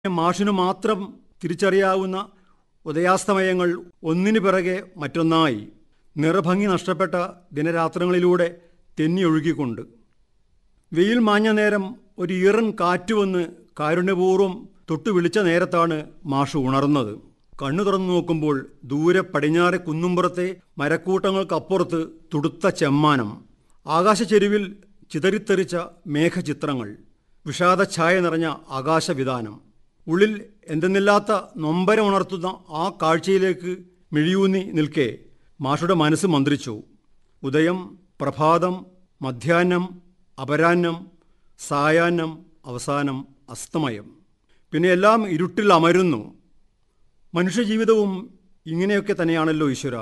മാഷിനു മാത്രം തിരിച്ചറിയാവുന്ന ഉദയാസ്തമയങ്ങൾ ഒന്നിനു പിറകെ മറ്റൊന്നായി നിറഭംഗി നഷ്ടപ്പെട്ട ദിനരാത്രങ്ങളിലൂടെ തെന്നിയൊഴുകിക്കൊണ്ട് വെയിൽ മാഞ്ഞ നേരം ഒരു ഈറൻ കാറ്റ് വന്ന് കാരുണ്യപൂർവ്വം തൊട്ടു വിളിച്ച നേരത്താണ് മാഷ് ഉണർന്നത് കണ്ണു തുറന്നു നോക്കുമ്പോൾ ദൂരെ പടിഞ്ഞാറെ കുന്നുംപുറത്തെ മരക്കൂട്ടങ്ങൾക്കപ്പുറത്ത് തുടുത്ത ചെമ്മാനം ആകാശച്ചെരുവിൽ ചിതറിത്തെറിച്ച മേഘചിത്രങ്ങൾ വിഷാദഛായ നിറഞ്ഞ ആകാശവിധാനം ഉള്ളിൽ എന്തെന്നില്ലാത്ത നൊമ്പരമുണർത്തുന്ന ആ കാഴ്ചയിലേക്ക് മിഴിയൂന്നി നിൽക്കെ മാഷുടെ മനസ്സ് മന്ത്രിച്ചു ഉദയം പ്രഭാതം മധ്യാഹ്നം അപരാഹ്നം സായാഹ്നം അവസാനം അസ്തമയം പിന്നെ എല്ലാം ഇരുട്ടിൽ അമരുന്നു മനുഷ്യജീവിതവും ഇങ്ങനെയൊക്കെ തന്നെയാണല്ലോ ഈശ്വര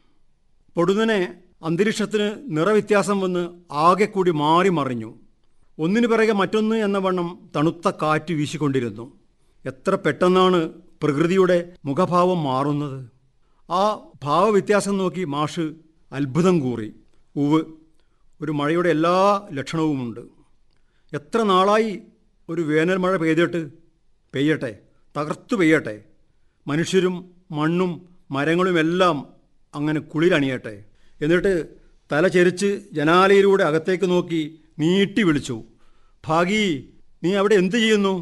പൊടുന്നനെ അന്തരീക്ഷത്തിന് നിറവ്യത്യാസം വന്ന് ആകെ കൂടി മാറി മറിഞ്ഞു ഒന്നിനു പിറകെ മറ്റൊന്ന് എന്ന വണ്ണം തണുത്ത കാറ്റ് വീശിക്കൊണ്ടിരുന്നു എത്ര പെട്ടെന്നാണ് പ്രകൃതിയുടെ മുഖഭാവം മാറുന്നത് ആ ഭാവവ്യത്യാസം നോക്കി മാഷ് അത്ഭുതം കൂറി ഉവ് ഒരു മഴയുടെ എല്ലാ ലക്ഷണവുമുണ്ട് എത്ര നാളായി ഒരു വേനൽ മഴ പെയ്തിട്ട് പെയ്യട്ടെ തകർത്തു പെയ്യട്ടെ മനുഷ്യരും മണ്ണും മരങ്ങളുമെല്ലാം അങ്ങനെ കുളിരണിയട്ടെ എന്നിട്ട് തല ചെരിച്ച് ജനാലയിലൂടെ അകത്തേക്ക് നോക്കി നീട്ടി വിളിച്ചു ഭാഗി നീ അവിടെ എന്തു ചെയ്യുന്നു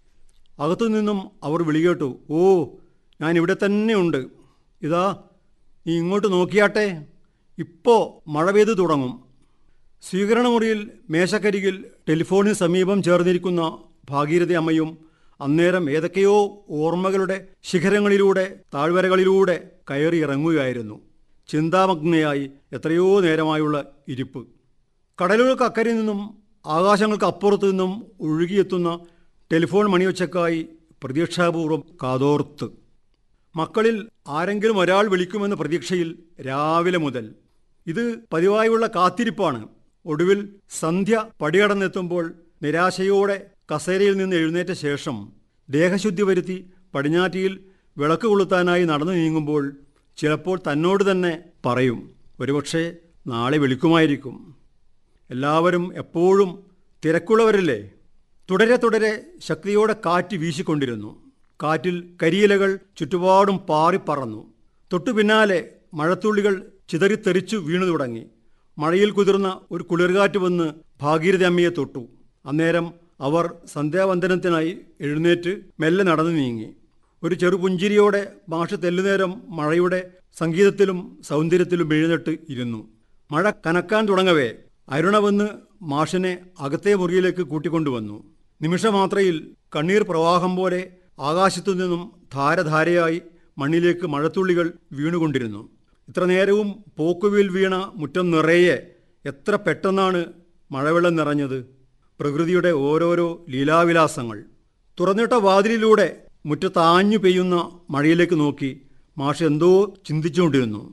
അകത്തു നിന്നും അവർ വിളികേട്ടു ഓ ഞാൻ ഇവിടെ തന്നെ ഉണ്ട് ഇതാ നീ ഇങ്ങോട്ട് നോക്കിയാട്ടെ ഇപ്പോൾ മഴ പെയ്തു തുടങ്ങും സ്വീകരണമുറിയിൽ മേശക്കരികിൽ ടെലിഫോണിന് സമീപം ചേർന്നിരിക്കുന്ന ഭാഗീരഥി അമ്മയും അന്നേരം ഏതൊക്കെയോ ഓർമ്മകളുടെ ശിഖരങ്ങളിലൂടെ താഴ്വരകളിലൂടെ കയറി ഇറങ്ങുകയായിരുന്നു ചിന്താമഗ്നയായി എത്രയോ നേരമായുള്ള ഇരിപ്പ് കടലുകൾക്ക് അക്കരെ നിന്നും ആകാശങ്ങൾക്ക് അപ്പുറത്തു നിന്നും ഒഴുകിയെത്തുന്ന ടെലിഫോൺ മണിയൊച്ചക്കായി പ്രതീക്ഷാപൂർവ്വം കാതോർത്ത് മക്കളിൽ ആരെങ്കിലും ഒരാൾ വിളിക്കുമെന്ന പ്രതീക്ഷയിൽ രാവിലെ മുതൽ ഇത് പതിവായുള്ള കാത്തിരിപ്പാണ് ഒടുവിൽ സന്ധ്യ പടികടന്നെത്തുമ്പോൾ നിരാശയോടെ കസേരയിൽ നിന്ന് എഴുന്നേറ്റ ശേഷം ദേഹശുദ്ധി വരുത്തി പടിഞ്ഞാറ്റിയിൽ വിളക്ക് കൊളുത്താനായി നടന്നു നീങ്ങുമ്പോൾ ചിലപ്പോൾ തന്നോട് തന്നെ പറയും ഒരുപക്ഷെ നാളെ വിളിക്കുമായിരിക്കും എല്ലാവരും എപ്പോഴും തിരക്കുള്ളവരല്ലേ തുടരെ തുടരെ ശക്തിയോടെ കാറ്റ് വീശിക്കൊണ്ടിരുന്നു കാറ്റിൽ കരിയിലകൾ ചുറ്റുപാടും പാറിപ്പറന്നു തൊട്ടു പിന്നാലെ മഴത്തുള്ളികൾ ചിതറിത്തെറിച്ചു വീണു തുടങ്ങി മഴയിൽ കുതിർന്ന ഒരു കുളിർകാറ്റ് വന്ന് ഭാഗീരഥ അമ്മയെ തൊട്ടു അന്നേരം അവർ സന്ധ്യാവന്ദനത്തിനായി എഴുന്നേറ്റ് മെല്ലെ നടന്നു നീങ്ങി ഒരു ചെറുപുഞ്ചിരിയോടെ മാഷ് തെല്ലുനേരം മഴയുടെ സംഗീതത്തിലും സൗന്ദര്യത്തിലും എഴുന്നേറ്റ് ഇരുന്നു മഴ കനക്കാൻ തുടങ്ങവേ അരുണ വന്ന് മാഷിനെ അകത്തെ മുറിയിലേക്ക് കൂട്ടിക്കൊണ്ടുവന്നു നിമിഷമാത്രയിൽ കണ്ണീർ പ്രവാഹം പോലെ ആകാശത്തു നിന്നും ധാരധാരയായി മണ്ണിലേക്ക് മഴത്തുള്ളികൾ വീണുകൊണ്ടിരുന്നു ഇത്ര നേരവും പോക്കുവിൽ വീണ മുറ്റം നിറയെ എത്ര പെട്ടെന്നാണ് മഴവെള്ളം നിറഞ്ഞത് പ്രകൃതിയുടെ ഓരോരോ ലീലാവിലാസങ്ങൾ തുറന്നിട്ട വാതിലിലൂടെ മുറ്റത്താഞ്ഞു പെയ്യുന്ന മഴയിലേക്ക് നോക്കി മാഷ് എന്തോ ചിന്തിച്ചുകൊണ്ടിരുന്നു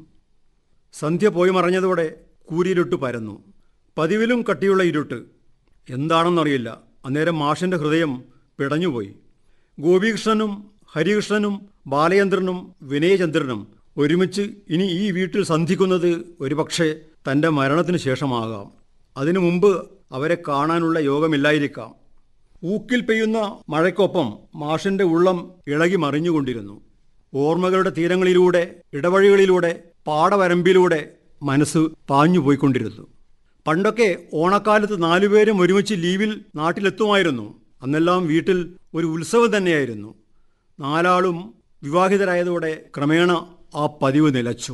സന്ധ്യ പോയി മറഞ്ഞതോടെ കൂരിരുട്ട് പരന്നു പതിവിലും കട്ടിയുള്ള ഇരുട്ട് എന്താണെന്നറിയില്ല അന്നേരം മാഷിൻ്റെ ഹൃദയം പിടഞ്ഞുപോയി ഗോപികൃഷ്ണനും ഹരികൃഷ്ണനും ബാലചന്ദ്രനും വിനയചന്ദ്രനും ഒരുമിച്ച് ഇനി ഈ വീട്ടിൽ സന്ധിക്കുന്നത് ഒരുപക്ഷെ തൻ്റെ മരണത്തിന് ശേഷമാകാം അതിനു മുമ്പ് അവരെ കാണാനുള്ള യോഗമില്ലായിരിക്കാം ഊക്കിൽ പെയ്യുന്ന മഴയ്ക്കൊപ്പം മാഷിൻ്റെ ഉള്ളം ഇളകി മറിഞ്ഞുകൊണ്ടിരുന്നു ഓർമ്മകളുടെ തീരങ്ങളിലൂടെ ഇടവഴികളിലൂടെ പാടവരമ്പിലൂടെ മനസ്സ് പാഞ്ഞുപോയിക്കൊണ്ടിരുന്നു പണ്ടൊക്കെ ഓണക്കാലത്ത് നാലുപേരും ഒരുമിച്ച് ലീവിൽ നാട്ടിലെത്തുമായിരുന്നു അന്നെല്ലാം വീട്ടിൽ ഒരു ഉത്സവം തന്നെയായിരുന്നു നാലാളും വിവാഹിതരായതോടെ ക്രമേണ ആ പതിവ് നിലച്ചു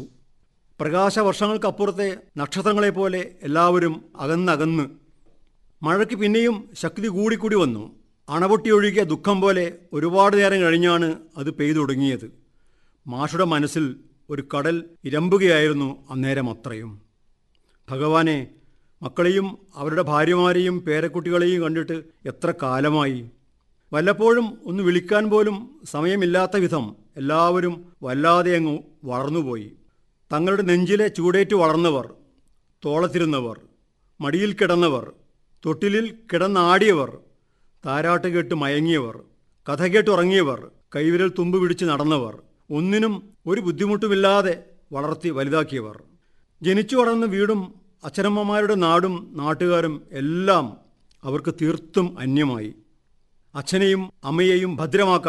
പ്രകാശവർഷങ്ങൾക്കപ്പുറത്തെ നക്ഷത്രങ്ങളെപ്പോലെ എല്ലാവരും അകന്നകന്ന് മഴയ്ക്ക് പിന്നെയും ശക്തി കൂടിക്കൂടി വന്നു അണപൊട്ടിയൊഴുകിയ ദുഃഖം പോലെ ഒരുപാട് നേരം കഴിഞ്ഞാണ് അത് പെയ്തു തുടങ്ങിയത് മാഷുടെ മനസ്സിൽ ഒരു കടൽ ഇരമ്പുകയായിരുന്നു അന്നേരം അത്രയും ഭഗവാനെ മക്കളെയും അവരുടെ ഭാര്യമാരെയും പേരക്കുട്ടികളെയും കണ്ടിട്ട് എത്ര കാലമായി വല്ലപ്പോഴും ഒന്ന് വിളിക്കാൻ പോലും സമയമില്ലാത്ത വിധം എല്ലാവരും വല്ലാതെ അങ്ങ് വളർന്നുപോയി തങ്ങളുടെ നെഞ്ചിലെ ചൂടേറ്റ് വളർന്നവർ തോളത്തിരുന്നവർ മടിയിൽ കിടന്നവർ തൊട്ടിലിൽ കിടന്നാടിയവർ താരാട്ട് കേട്ട് മയങ്ങിയവർ കഥ കേട്ടുറങ്ങിയവർ കൈവിരൽ തുമ്പ് പിടിച്ച് നടന്നവർ ഒന്നിനും ഒരു ബുദ്ധിമുട്ടുമില്ലാതെ വളർത്തി വലുതാക്കിയവർ ജനിച്ചു വളർന്ന വീടും അച്ഛനമ്മമാരുടെ നാടും നാട്ടുകാരും എല്ലാം അവർക്ക് തീർത്തും അന്യമായി അച്ഛനെയും അമ്മയെയും ഭദ്രമാക്കാൻ